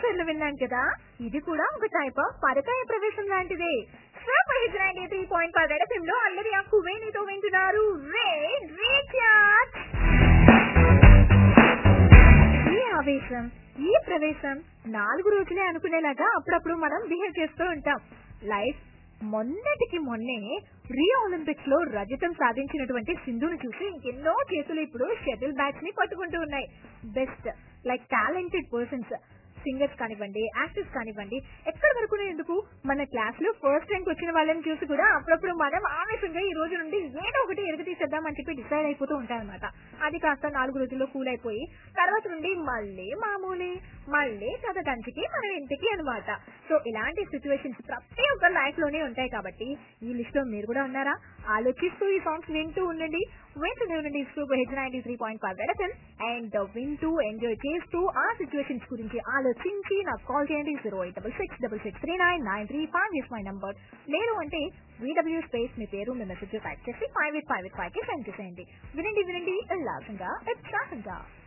పేర్లు విన్నాం కదా ఇది కూడా ఒక టైప్ ఆఫ్ పరకాయ ప్రవేశం లాంటిదే త్రీ పాయింట్ ఫైవ్ ఎడఫిమ్ లో అల్లరి ఆకు వేణితో వింటున్నారు రే రీఛార్జ్ ఈ ఆవేశం ఈ ప్రవేశం నాలుగు రోజులే అనుకునేలాగా అప్పుడప్పుడు మనం బిహేవ్ చేస్తూ ఉంటాం లైఫ్ మొన్నటికి మొన్నే రియో ఒలింపిక్స్ లో రజతం సాధించినటువంటి సింధును చూసి ఎన్నో చేతులు ఇప్పుడు షటిల్ బ్యాట్స్ ని పట్టుకుంటూ ఉన్నాయి best like talented persons singers కానివ్వండి యాక్టర్స్ కానివ్వండి ఎక్కడి వరకు ఎందుకు మన క్లాస్ లో ఫస్ట్ ర్యాంక్ వచ్చిన వాళ్ళని చూసి కూడా అప్పుడప్పుడు మనం ఆవేశంగా ఈ రోజు నుండి ఏదో ఒకటి ఎరుగు తీసేద్దామని చెప్పి డిసైడ్ అయిపోతూ ఉంటాం అనమాట అది కాస్త నాలుగు రోజుల్లో కూల్ అయిపోయి తర్వాత నుండి మళ్ళీ మామూలే మళ్ళీ కథ కంచికి మన ఇంటికి అనమాట సో ఇలాంటి సిచ్యువేషన్స్ ప్రతి ఒక్క లైఫ్ లోనే ఉంటాయి కాబట్టి ఈ లిస్ట్ లో మీరు కూడా ఉన్నారా ఆలోచిస్తూ ఈ సాంగ్స్ వింటూ ఉండండి వింటూనే ఉండండి super hit ninety three point five ఎడఫెన్ అండ్ వింటూ ఎంజాయ్ చేస్తూ ఆ సిచ్యువేషన్స్ గురించి ఆలోచించి నాకు కాల్ చేయండి zero eight double six double six three nine nine three five is my number లేదు అంటే వీడబ్ల్యూ స్పేస్ మీ పేరు మీ మెసేజ్ టైప్ చేసి five eight five eight five కి సెండ్ చేసేయండి వినండి వినండి ఉల్లాసంగా ఉత్సాహంగా